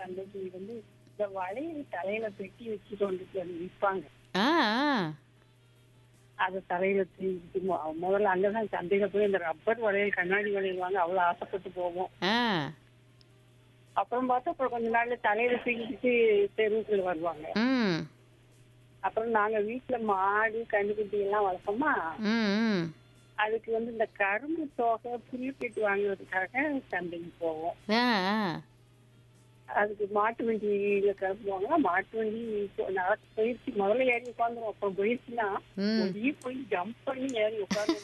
சந்தைக்கு வந்து இந்த வளையல் தலையில பெட்டி வச்சுட்டு வந்துட்டு வந்து விற்பாங்க ஆ ஆ. அதை தலையில தூக்கிட்டு மொ- முதல்ல அங்கதான் சந்தையில போய் இந்த ரப்பர் வளையல் கண்ணாடி வளையல் வாங்க அவ்வளவு ஆசைப்பட்டு போவோம் ஆ அப்புறம் பார்த்தா அப்புறம் கொஞ்ச நாள்ல தலையில தூக்கிட்டு தெருவுக்குள்ள வருவாங்க ம் அப்புறம் நாங்க வீட்டுல மாடு கண்ணுக்குட்டி எல்லாம் வளர்ப்போமா ம் ம் அதுக்கு வந்து இந்த கரும்பு தோகை புல்லுக்கட்டு வாங்குறதுக்காக சந்தைக்கு போவோம் ஆ ஆ அதுக்கு மாட்டு வண்டியில கிளம்புவாங்க மாட்டு வண்டி இப்போ நடந்து போயிடுச்சு முதல்ல ஏறி உட்காந்துரும் அப்புறம் போயிடுச்சுன்னா ம். வெளியே போய் ஜம்ப் பண்ணி ஏறி உட்காந்து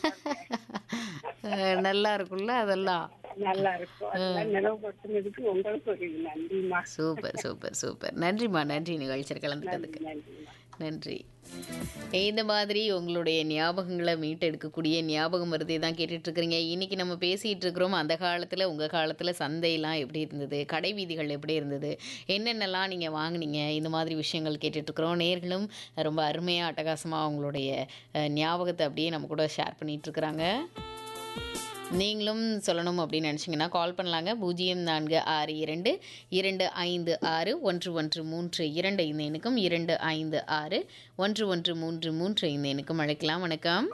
அஹ், நல்லா இருக்கும்ல அதெல்லாம் நல்லா இருக்கும் அதெல்லாம் நினைவுபடுத்துனதுக்கு உங்களுக்கு ஒரு நன்றிமா சூப்பர் சூப்பர் சூப்பர் நன்றிம்மா நன்றி நிகழ்ச்சியில் கலந்துக்கிறதுக்கு நன்றிமா நன்றி இந்த மாதிரி உங்களுடைய ஞாபகங்களை மீட்டெடுக்கக்கூடிய ஞாபகம் மருதை தான் கேட்டுட்டு இருக்கிறீங்க இன்னைக்கு நம்ம பேசிட்டு இருக்கிறோம் அந்த காலத்தில் உங்கள் காலத்தில் சந்தையெல்லாம் எப்படி இருந்தது கடை வீதிகள் எப்படி இருந்தது என்னென்னலாம் நீங்கள் வாங்குனீங்க இந்த மாதிரி விஷயங்கள் கேட்டுட்டு இருக்கிறோம் நேர்களும் ரொம்ப அருமையாக அட்டகாசமாக அவங்களுடைய அஹ், ஞாபகத்தை அப்படியே நம்ம கூட ஷேர் பண்ணிட்டு இருக்கிறாங்க நீங்களும் சொல்லணும் அப்படின்னு நினச்சிங்கன்னா கால் பண்ணலாங்க பூஜ்ஜியம் நான்கு ஆறு இரண்டு இரண்டு ஐந்து ஆறு ஒன்று ஒன்று மூன்று இரண்டு இந்த எண்ணுக்கும் இரண்டு ஐந்து ஆறு ஒன்று ஒன்று மூன்று மூன்று இந்த எண்ணுக்கும் அழைக்கலாம் வணக்கம்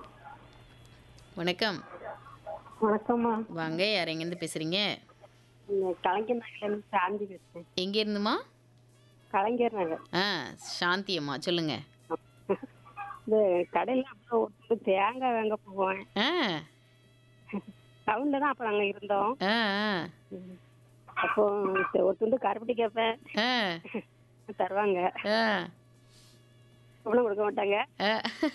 வணக்கம் வணக்கம்மா வாங்க யார் எங்கேருந்து பேசுகிறீங்க கலைஞர் நகர்ல இருந்து சாந்தி பேசுறேன் எங்கே இருந்துமா கலைஞர் நகர் ஆ சாந்தி அம்மா சொல்லுங்கள் இந்த கடையில அப்புறம் ஒரு தேங்காய் வாங்க போவேன் ஆ டவுன்ல தான் அப்ப நாங்க இருந்தோம் ஆ ஆ அப்போ ஒரு துண்டு கருப்பட்டி கேட்பேன் ஆ தருவாங்க ஆ ஒன்றும் கொடுக்க மாட்டாங்க ஆ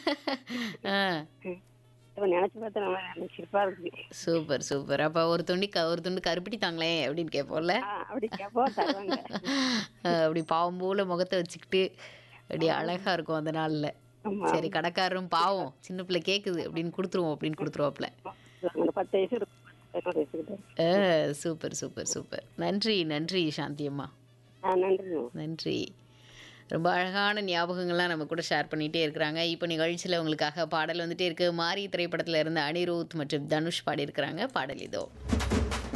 ஆ இப்ப நினைச்சு பார்த்தா நல்லா எனக்கு சிரிப்பா இருக்கு சூப்பர் சூப்பர் அப்போ ஒரு துண்டி க ஒரு துண்டு கருப்பிட்டி தாங்களே அப்படின்னு கேட்போம்ல ஆ, அப்படி கேட்போம் தருவாங்க அஹ் அப்படி பாவம் போல முகத்தை வச்சுக்கிட்டு அப்படி அழகா இருக்கும் அந்த நாள்ல ஆமா சரி கடைக்காரரும் பாவம் சின்ன பிள்ளை கேக்குது அப்படின்னு கொடுத்துருவோம் அப்படின்னு கொடுத்துருவாப்ல அந்த பத்து வயசு இருக்கும் பதினோரு வயசு கிட்ட அஹ் சூப்பர் சூப்பர் சூப்பர் நன்றி நன்றி சாந்தி அம்மா ஆ நன்றி நன்றி ரொம்ப அழகான ஞாபகங்கள்லாம் நம்ம கூட ஷேர் பண்ணிகிட்டே இருக்கிறாங்க இப்போ நிகழ்ச்சியில் உங்களுக்காக பாடல் வந்துட்டே இருக்கு மாரி திரைப்படத்தில் இருந்து அனிருத் மற்றும் தனுஷ் பாடியிருக்கிறாங்க பாடல் இதோ